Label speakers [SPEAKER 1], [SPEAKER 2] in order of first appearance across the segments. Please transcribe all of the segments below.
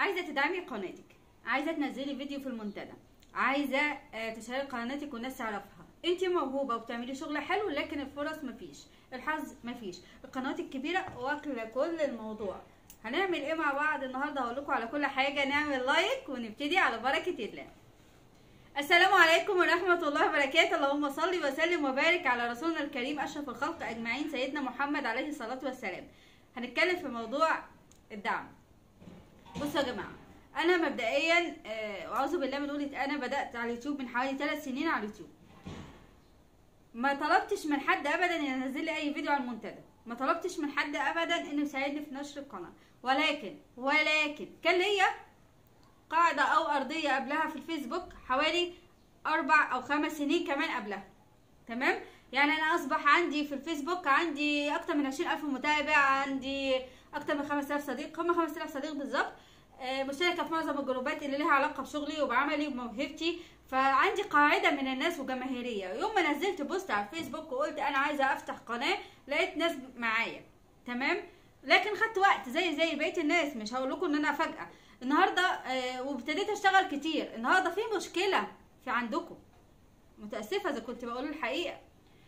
[SPEAKER 1] عايزه تدعمي قناتك عايزه تنزلي فيديو في المنتدى عايزه آه، تشهري قناتك والناس تعرفها انت موهوبه وبتعملي شغل حلو لكن الفرص مفيش الحظ مفيش القنوات الكبيره واكله كل الموضوع هنعمل ايه مع بعض النهارده هقول لكم على كل حاجه نعمل لايك ونبتدي على بركه الله السلام عليكم ورحمة الله وبركاته اللهم صل وسلم وبارك على رسولنا الكريم أشرف الخلق أجمعين سيدنا محمد عليه الصلاة والسلام هنتكلم في موضوع الدعم بصوا يا جماعة أنا مبدئيا آه، وأعوذ بالله من قولة أنا بدأت على اليوتيوب من حوالي ثلاث سنين على اليوتيوب ما طلبتش من حد أبدا إن ينزل لي أي فيديو على المنتدى ما طلبتش من حد أبدا إنه يساعدني في نشر القناة ولكن ولكن كان ليا قاعدة أو أرضية قبلها في الفيسبوك حوالي أربع أو خمس سنين كمان قبلها تمام يعني أنا أصبح عندي في الفيسبوك عندي أكتر من عشرين ألف متابع عندي أكتر من خمس آلاف صديق هم خمس آلاف صديق بالظبط آه، مشتركة في معظم الجروبات اللي لها علاقة بشغلي وبعملي وبموهبتي فعندي قاعدة من الناس وجماهيرية يوم ما نزلت بوست على الفيسبوك وقلت أنا عايزة أفتح قناة لقيت ناس معايا تمام لكن خدت وقت زي زي بقيه الناس مش هقول لكم ان انا فجاه النهارده آه وابتديت اشتغل كتير النهارده في مشكله في عندكم متاسفه اذا كنت بقول الحقيقه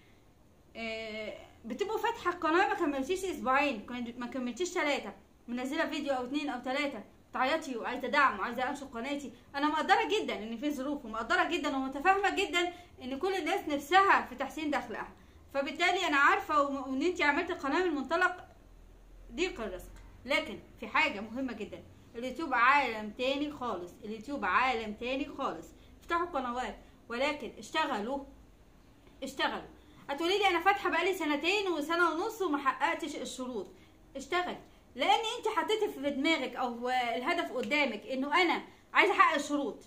[SPEAKER 1] آه بتبقوا فاتحه القناه ما كملتيش اسبوعين كنت- ما كملتيش ثلاثه منزله فيديو او اتنين او ثلاثه تعيطي وعايزه دعم وعايزه انشر قناتي انا مقدره جدا ان في ظروف ومقدره جدا ومتفاهمه جدا ان كل الناس نفسها في تحسين دخلها فبالتالي انا عارفه وم- وان انت عملتي قناه من منطلق ضيق الرزق لكن في حاجة مهمة جدا اليوتيوب عالم تاني خالص اليوتيوب عالم تاني خالص افتحوا قنوات ولكن اشتغلوا اشتغلوا هتقولي لي انا فاتحه بقالي سنتين وسنه ونص وما حققتش الشروط اشتغل لان انت حطيتي في دماغك او الهدف قدامك انه انا عايزه احقق الشروط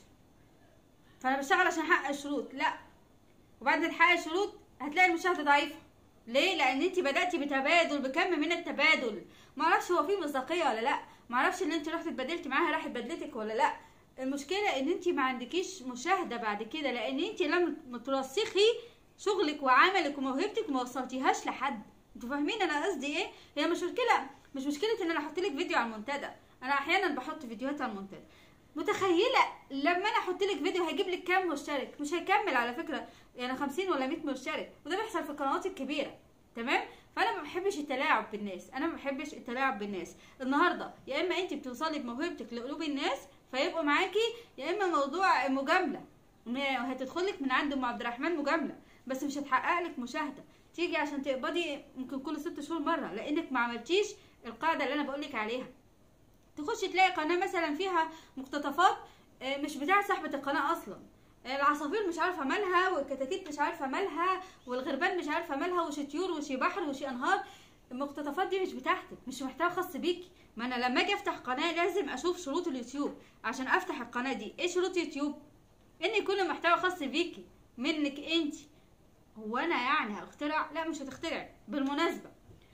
[SPEAKER 1] فانا بشتغل عشان احقق الشروط لا وبعد ما تحقق الشروط هتلاقي المشاهده ضعيفه ليه لان انت بداتي بتبادل بكم من التبادل معرفش هو في مصداقيه ولا لا معرفش اللي انت رحت اتبادلتي معاها راحت بدلتك ولا لا المشكله ان انت ما عندكيش مشاهده بعد كده لان انت لم ترسخي شغلك وعملك وموهبتك ما وصلتيهاش لحد انتوا فاهمين انا قصدي ايه هي مش مشكله مش مشكله ان انا احط لك فيديو على المنتدى انا احيانا بحط فيديوهات على المنتدى متخيله لما انا احط لك فيديو هيجيب لك كام مشترك مش هيكمل على فكره يعني 50 ولا 100 مشترك وده بيحصل في القنوات الكبيره تمام فانا ما بحبش التلاعب بالناس انا ما بحبش التلاعب بالناس النهارده يا اما انت بتوصلي بموهبتك لقلوب الناس فيبقوا معاكي يا اما موضوع مجامله هتدخلك من عند ام عبد الرحمن مجامله بس مش هتحقق لك مشاهده تيجي عشان تقبضي ممكن كل ست شهور مره لانك ما عملتيش القاعده اللي انا بقولك عليها تخشي تلاقي قناه مثلا فيها مقتطفات آه، مش بتاع صاحبه القناه اصلا آه، العصافير مش عارفه مالها والكتاكيت مش عارفه مالها والغربان مش عارفه مالها وشي طيور وشي بحر وشي انهار المقتطفات دي مش بتاعتك مش محتوى خاص بيكي ما انا لما اجي افتح قناه لازم اشوف شروط اليوتيوب عشان افتح القناه دي ايه شروط يوتيوب ان يكون المحتوى خاص بيكي منك انت هو انا يعني هخترع لا مش هتخترع بالمناسبه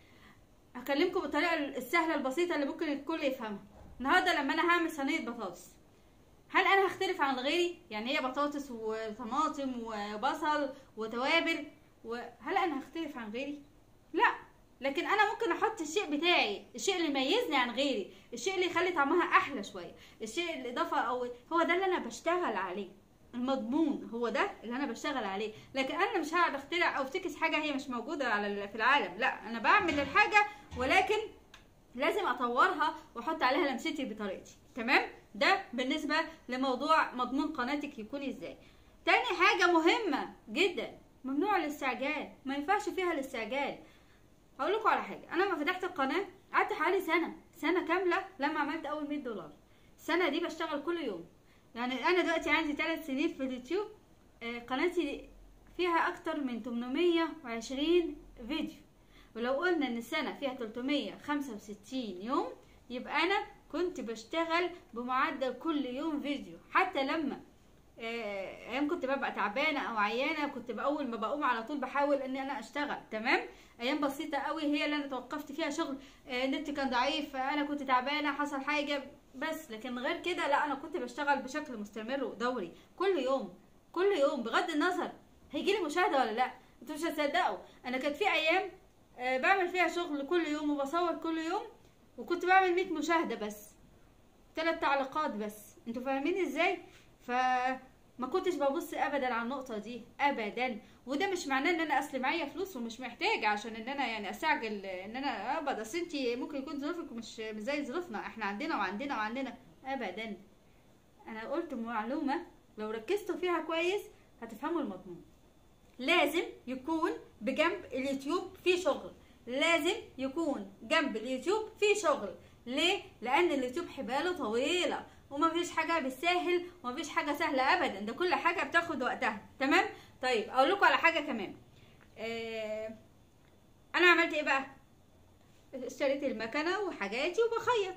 [SPEAKER 1] هكلمكم بالطريقه السهله البسيطه اللي ممكن الكل يفهمها النهارده لما انا هعمل صينيه بطاطس هل انا هختلف عن غيري يعني هي بطاطس وطماطم وبصل وتوابل وهل انا هختلف عن غيري لا لكن انا ممكن احط الشيء بتاعي الشيء اللي يميزني عن غيري الشيء اللي يخلي طعمها احلى شويه الشيء الاضافه او هو ده اللي انا بشتغل عليه المضمون هو ده اللي انا بشتغل عليه لكن انا مش هقعد اخترع او افتكس حاجه هي مش موجوده على ال- في العالم لا انا بعمل الحاجه ولكن لازم اطورها واحط عليها لمستي بطريقتي تمام ده بالنسبه لموضوع مضمون قناتك يكون ازاي تاني حاجه مهمه جدا ممنوع الاستعجال ما ينفعش فيها الاستعجال هقول لكم على حاجه انا لما فتحت القناه قعدت حوالي سنه سنه كامله لما عملت اول 100 دولار السنه دي بشتغل كل يوم يعني انا دلوقتي عندي ثلاث سنين في اليوتيوب آه، قناتي فيها اكتر من 820 فيديو ولو قلنا ان السنه فيها 365 يوم يبقى انا كنت بشتغل بمعدل كل يوم فيديو حتى لما آه، ايام كنت ببقى تعبانه او عيانه كنت باول ما بقوم على طول بحاول ان انا اشتغل تمام ايام بسيطه قوي هي اللي انا توقفت فيها شغل آه، النت كان ضعيف انا كنت تعبانه حصل حاجه بس لكن غير كده لا انا كنت بشتغل بشكل مستمر ودوري كل يوم كل يوم بغض النظر هيجي لي مشاهده ولا لا انتوا مش هتصدقوا انا كانت في ايام آه، بعمل فيها شغل كل يوم وبصور كل يوم وكنت بعمل 100 مشاهده بس ثلاث تعليقات بس انتوا فاهمين ازاي فما كنتش ببص ابدا على النقطه دي ابدا وده مش معناه ان انا اصل معايا فلوس ومش محتاجه عشان ان انا يعني استعجل ان انا اقبض اصل انت ممكن يكون ظروفك مش مش زي ظروفنا احنا عندنا وعندنا وعندنا ابدا انا قلت معلومه لو ركزتوا فيها كويس هتفهموا المضمون لازم يكون بجنب اليوتيوب في شغل لازم يكون جنب اليوتيوب في شغل ليه لان اليوتيوب حباله طويله ومفيش حاجه بالساهل ومفيش حاجه سهله ابدا ده كل حاجه بتاخد وقتها تمام طيب اقول لكم على حاجه كمان آه انا عملت ايه بقى اشتريت المكنه وحاجاتي وبخيط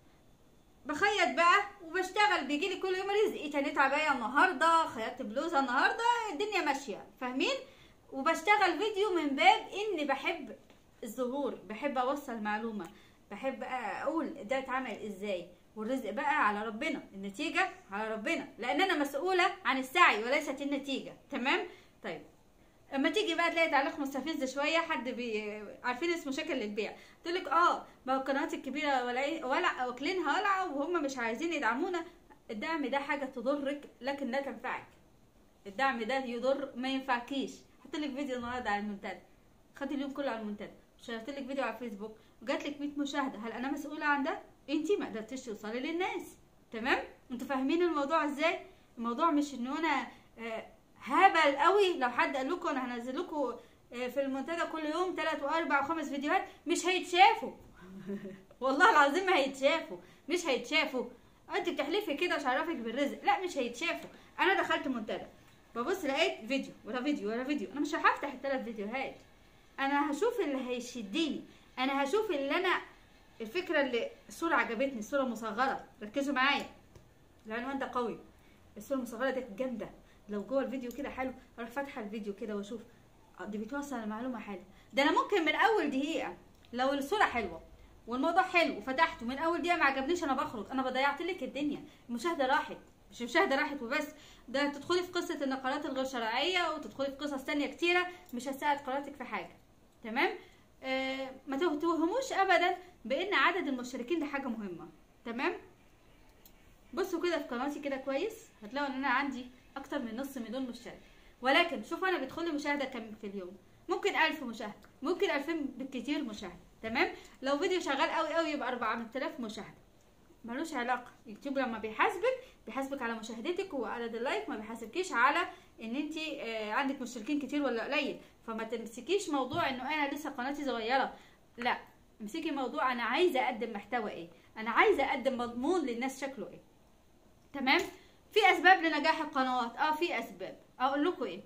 [SPEAKER 1] بخيط بقى وبشتغل بيجيلي كل يوم رزق تنيت عباية النهارده خيطت بلوزه النهارده الدنيا ماشيه فاهمين وبشتغل فيديو من باب اني بحب الظهور بحب اوصل معلومه بحب اقول ده اتعمل ازاي والرزق بقى على ربنا النتيجة على ربنا لأن أنا مسؤولة عن السعي وليست النتيجة تمام طيب اما تيجي بقى تلاقي تعليق مستفز شويه حد بي... عارفين اسمه شكل للبيع تقول لك اه ما القنوات الكبيره ولا ولا واكلينها ولعه وهم مش عايزين يدعمونا الدعم ده حاجه تضرك لكن لا تنفعك الدعم ده يضر ما ينفعكيش حط لك فيديو النهارده على المنتدى خدي اليوم كله على المنتدى شيرت لك فيديو على الفيسبوك وجات لك 100 مشاهده هل انا مسؤوله عن ده انتي ما قدرتيش توصلي للناس تمام انتوا فاهمين الموضوع ازاي الموضوع مش انه انا آه هبل قوي لو حد قال لكم انا هنزل لكم في المنتدى كل يوم ثلاث واربع وخمس فيديوهات مش هيتشافوا والله العظيم ما هيتشافوا مش هيتشافوا انت بتحلفي كده عشان اعرفك بالرزق لا مش هيتشافوا انا دخلت منتدى ببص لقيت فيديو ولا فيديو ولا فيديو انا مش هفتح الثلاث فيديوهات انا هشوف اللي هيشدني انا هشوف اللي انا الفكره اللي الصوره عجبتني الصوره مصغره ركزوا معايا العنوان ده قوي الصوره المصغره دي جامده لو جوه الفيديو كده حلو اروح فاتحه الفيديو كده واشوف دي بتوصل المعلومه حلوه ده انا ممكن من اول دقيقه لو الصوره حلوه والموضوع حلو وفتحته من اول دقيقه ما عجبنيش انا بخرج انا بضيعت لك الدنيا المشاهده راحت مش المشاهده راحت وبس ده تدخلي في قصه النقلات الغير شرعيه وتدخلي في قصص تانية كتيره مش هتساعد قناتك في حاجه تمام آه ما توهموش ابدا بان عدد المشتركين ده حاجه مهمه تمام بصوا كده في قناتي كده كويس هتلاقوا ان انا عندي اكتر من نص مليون مشترك ولكن شوفوا انا بيدخل لي مشاهده كام في اليوم ممكن ألف مشاهده ممكن ألفين بالكتير مشاهده تمام لو فيديو شغال قوي قوي يبقى 4000 مشاهده ملوش علاقه يوتيوب لما بيحاسبك بيحاسبك على مشاهدتك وعدد اللايك ما بيحاسبكيش على ان انت آه عندك مشتركين كتير ولا قليل فما تمسكيش موضوع انه انا لسه قناتي صغيره لا امسكي موضوع انا عايزه اقدم محتوى ايه انا عايزه اقدم مضمون للناس شكله ايه تمام في اسباب لنجاح القنوات اه في اسباب اقول لكم ايه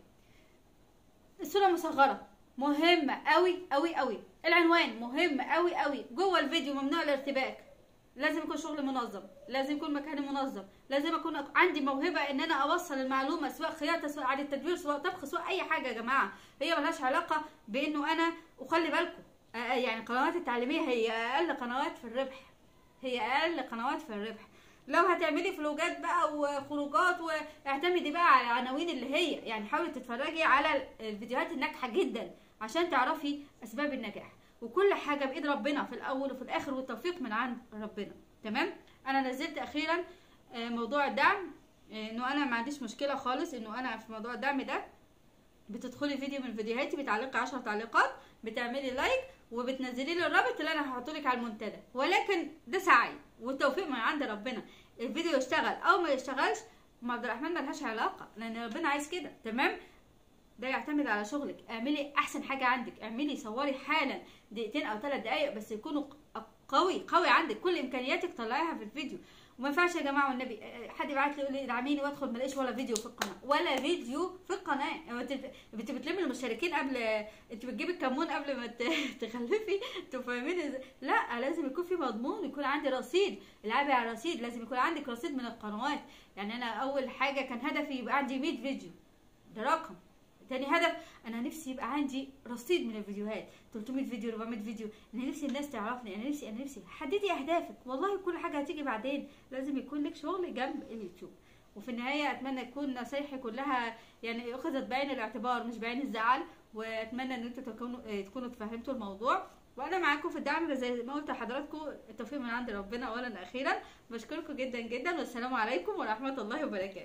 [SPEAKER 1] الصوره مصغره مهمه قوي قوي قوي العنوان مهم قوي قوي جوه الفيديو ممنوع الارتباك لازم يكون شغل منظم لازم يكون مكاني منظم لازم اكون عندي موهبه ان انا اوصل المعلومه سواء خياطه سواء اعاده تدوير سواء طبخ سواء اي حاجه يا جماعه هي ملهاش علاقه بانه انا وخلي بالكم يعني القنوات التعليميه هي اقل قنوات في الربح هي اقل قنوات في الربح لو هتعملي فلوجات بقى وخروجات واعتمدي بقى على العناوين اللي هي يعني حاولي تتفرجي على الفيديوهات الناجحه جدا عشان تعرفي اسباب النجاح وكل حاجه بايد ربنا في الاول وفي الاخر والتوفيق من عند ربنا تمام انا نزلت اخيرا موضوع الدعم انه انا ما عنديش مشكله خالص انه انا في موضوع الدعم ده بتدخلي فيديو من فيديوهاتي بتعلقي 10 تعليقات بتعملي لايك وبتنزلي لي الرابط اللي انا هحطه لك على المنتدى ولكن ده سعي والتوفيق من عند ربنا الفيديو يشتغل او ما يشتغلش ام عبد الرحمن ملهاش علاقه لان ربنا عايز كده تمام ده يعتمد على شغلك اعملي احسن حاجه عندك اعملي صوري حالا دقيقتين او ثلاث دقائق بس يكونوا قوي قوي عندك كل امكانياتك طلعيها في الفيديو وما ينفعش يا جماعه والنبي حد يبعت لي يقول لي ادعميني وادخل ما الاقيش ولا فيديو في القناه ولا فيديو في القناه انت بتلمي المشتركين قبل انت بتجيبي الكمون قبل ما تخلفي انتوا فاهمين ازاي لا لازم يكون في مضمون يكون عندي رصيد العبي على رصيد لازم يكون عندك رصيد من القنوات يعني انا اول حاجه كان هدفي يبقى عندي 100 فيديو ده رقم تاني هدف انا نفسي يبقى عندي رصيد من الفيديوهات 300 فيديو 400 فيديو انا نفسي الناس تعرفني انا نفسي انا نفسي حددي اهدافك والله كل حاجه هتيجي بعدين لازم يكون لك شغل جنب اليوتيوب وفي النهايه اتمنى تكون نصايحي كلها يعني اخذت بعين الاعتبار مش بعين الزعل واتمنى ان انتوا تكونوا تكونوا تفهمتوا الموضوع وانا معاكم في الدعم زي ما قلت لحضراتكم التوفيق من عند ربنا اولا اخيرا بشكركم جدا جدا والسلام عليكم ورحمه الله وبركاته